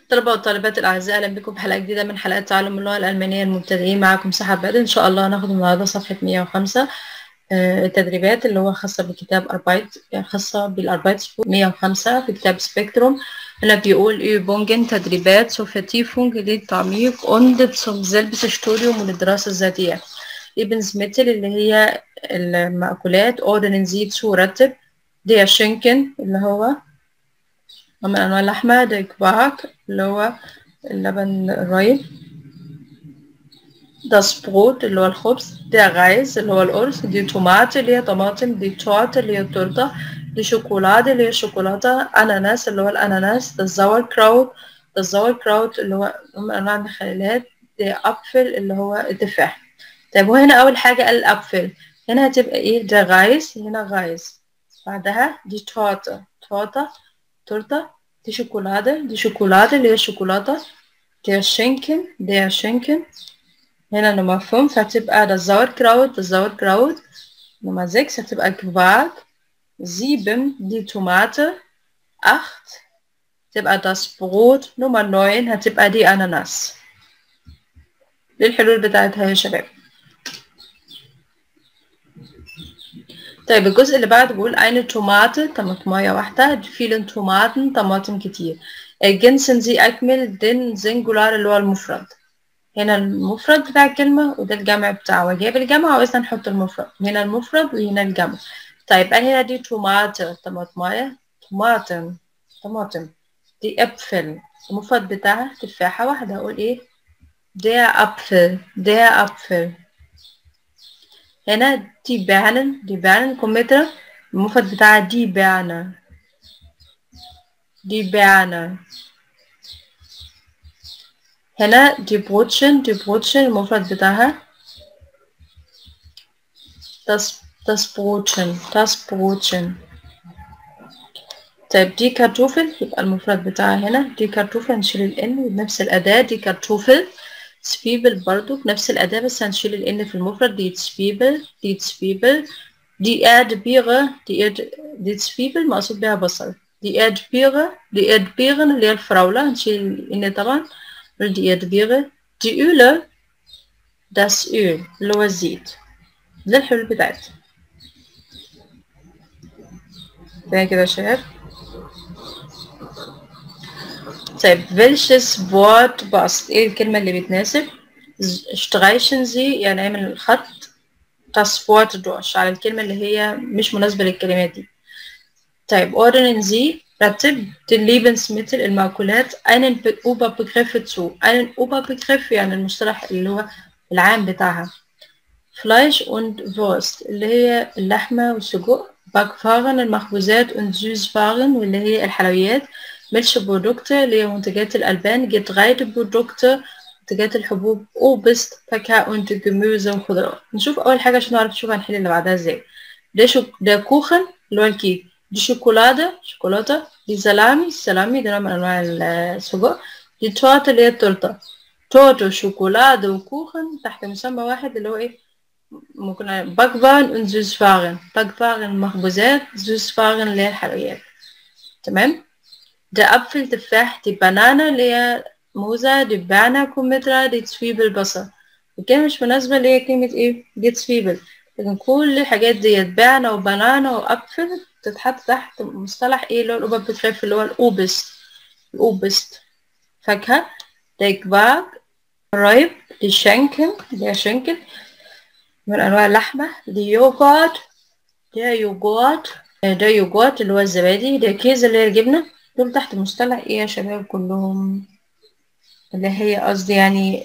طلبة والطالبات الأعزاء أهلا بكم في حلقة جديدة من حلقات تعلم اللغة الألمانية المبتدئين معكم سحب بدر إن شاء الله هناخد النهاردة صفحة 105 آه، التدريبات اللي هو خاصة بكتاب أربايت يعني خاصة بالأربايت 105 في كتاب سبيكتروم هنا بيقول Übungen تدريبات zur Vertiefung للتعميق und zum Selbststudium وللدراسة الذاتية Lebensmittel اللي هي المأكولات ordnen Sie zu رتب der Schinken اللي هو من أنواع اللحمة der Quark اللي هو اللبن الرايب das Brot اللي هو الخبز der Reis اللي هو الأرز die Tomate اللي هي طماطم die Torte اللي هي التورتة die Schokolade اللي هي الشوكولاتة أناناس اللي هو الأناناس das Sauerkraut das Sauerkraut اللي هو من أنواع المخللات der Apfel اللي هو التفاح طيب وهنا أول حاجة قال الأبفل هنا هتبقى إيه der Reis هنا Reis بعدها die Torte Torte تورتة دي شوكولاتة دي شوكولاتة اللي هي الشوكولاتة der Schinken der Schinken هنا نمبر 5 هتبقى das Sauerkraut das Sauerkraut نمبر 6 هتبقى Quark 7 die Tomate 8 هتبقى das Brot نمبر 9 هتبقى دي أناناس دي الحلول بتاعتها يا شباب طيب الجزء اللي بعده بيقول eine Tomate طماطماية واحدة vielen Tomaten طماطم كتير ergänzen Sie أكمل den singular اللي هو المفرد هنا المفرد بتاع الكلمة وده الجمع بتاعه جايب الجمع وعاوزنا نحط المفرد هنا المفرد وهنا الجمع طيب أنا هنا دي توماتة طماطماية طماطم طماطم دي أبفل المفرد بتاعها تفاحة واحدة أقول إيه der Apfel der Apfel هنا دي بعنن دي بعنن كمثرى المفرد بتاعها دي بعنة دي بعنة هنا دي بروتشن دي بروتشن المفرد بتاعها das das Brotchen das Brotchen طيب دي كارتوفل يبقى المفرد بتاعها هنا دي كارتوفل هنشيل الان بنفس الأداة دي كارتوفل سبيبل برضو بنفس الأداة بس هنشيل الإن في المفرد دي سبيبل دي سبيبل دي Erdbeere دي إرد دي سبيبل مقصود بها بصل دي Erdbeere دي Erdbeeren اللي هي الفراولة هنشيل الإن طبعا دي Erdbeere دي Öle das Öl اللي هو الزيت ده الحلول بتاعتي ده كده يا شباب طيب welches Wort passt ايه الكلمة اللي بتناسب streichen Sie يعني اعمل الخط das Wort durch على الكلمة اللي هي مش مناسبة للكلمات دي طيب ordnen Sie رتب den Lebensmittel المأكولات einen Oberbegriff zu einen Oberbegriff يعني المصطلح اللي هو العام بتاعها Fleisch und Wurst اللي هي اللحمة والسجق Backwaren المخبوزات und Süßwaren واللي هي الحلويات Milchprodukte اللي هي منتجات الألبان Getreideprodukte منتجات الحبوب Obst فاكهة und Gemüse وخضروات نشوف أول حاجة عشان نعرف نشوف هنحل اللي بعدها ازاي ده شو ده كوخن اللي هو الكيك دي شوكولاتة شوكولاتة دي سلامي سلامي ده نوع من أنواع السجق دي تورتة اللي هي التورتة تورتة وشوكولاتة وكوخن تحت مسمى واحد اللي هو ايه ممكن باكفارن und Süßwaren باكفارن المخبوزات Süßwaren اللي هي الحلويات تمام der Apfel تفاح دي بنانا اللي هي موزة دي بانا كمثرى دي تسويبل بصل الكلمة مش مناسبة اللي هي كلمة ايه دي تسويبل لكن كل الحاجات ديت بانا وبنانا وأبفل تتحط تحت مصطلح ايه اللي هو الأوبر بتخاف اللي هو الأوبست الأوبست فاكهة دي كباك رايب دي شنكل دي شنكل من أنواع اللحمة دي يوغورت دي يوغورت ده يوغورت اللي هو الزبادي ده كيز اللي هي الجبنة دول تحت مصطلح ايه يا شباب كلهم اللي هي قصدي يعني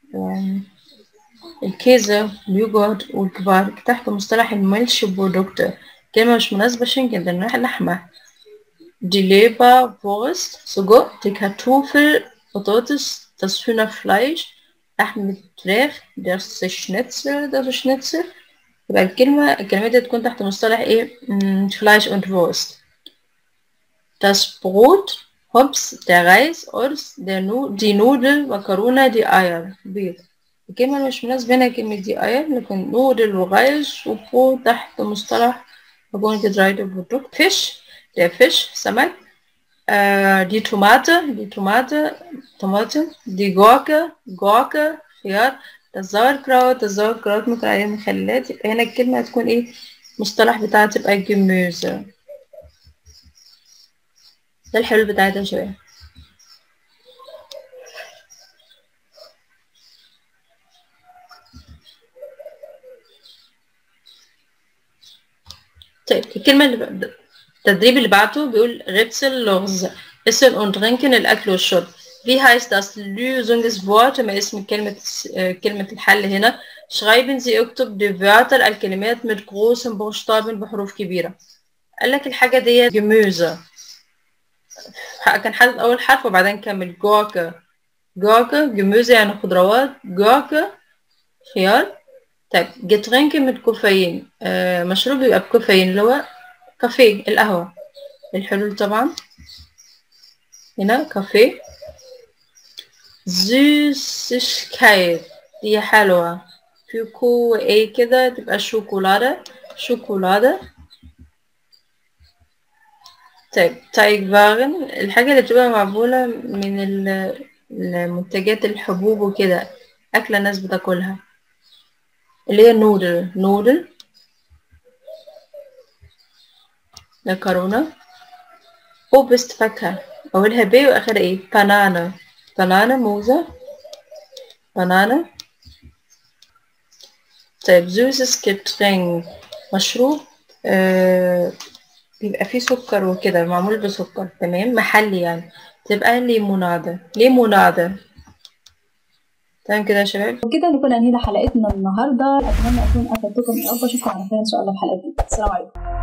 الكيزة اليوجورت والكبار تحت مصطلح الملش برودكت كلمة مش مناسبة شنكن ده نوع لحمة دي ليبر وurst سجق دي كارتوفel بطاطس das Hühnerfleisch لحم الفراخ das Schnitzel das Schnitzel يبقى الكلمة الكلمات دي تكون تحت مصطلح ايه Fleisch und Wurst das Brot, Hops, der Reis, Ors, der nu die Nudel, Makarona, die Eier, بيض. الكلمة مش مناسبة هنا كلمة دي Eier لكن نودل وغيش وبرو تحت مصطلح Carbohydrate Produkt. Fisch, der Fisch, سمك. äh, die Tomate die Tomate طماطم die Gurke Gurke خيار ده Sauerkraut ده Sauerkraut ممكن عليه مخللات يبقى هنا الكلمة هتكون ايه مصطلح بتاعها تبقى Gemüse ده الحلول بتاعتها يا شباب طيب الكلمة اللي بعد التدريب اللي بعده بيقول غتسل لغز اسل und trinken الأكل والشرب wie heißt das Lösungswort ما اسم كلمة كلمة الحل هنا schreiben Sie اكتب die Wörter الكلمات mit großen Buchstaben بحروف كبيرة قال لك الحاجة دي جموزة كان حاطط أول حرف وبعدين كمل جوكا جوكا جموزة يعني خضروات جوكا خيار طيب جترينك من كوفيين آه مشروب يبقى بكوفيين اللي هو كافيه القهوة الحلول طبعا هنا كافيه Süßigkeit دي حلوة في كو ايه كده تبقى شوكولاتة شوكولاتة طيب تايج فاغن الحاجة اللي بتبقى معمولة من المنتجات الحبوب وكده أكلة الناس بتاكلها اللي هي نودل نودل مكرونة وبست فاكهة أولها ب وآخرها إيه بانانا بانانا موزة بانانا طيب زوزس كترينج مشروب آه بيبقى فيه سكر وكده معمول بسكر تمام محلي يعني تبقى ليمونادة ليمونادة تمام كده يا شباب وكده نكون انهينا حلقتنا النهارده اتمنى اكون افدتكم يا رب اشوفكم على خير ان شاء الله في حلقه جديده السلام عليكم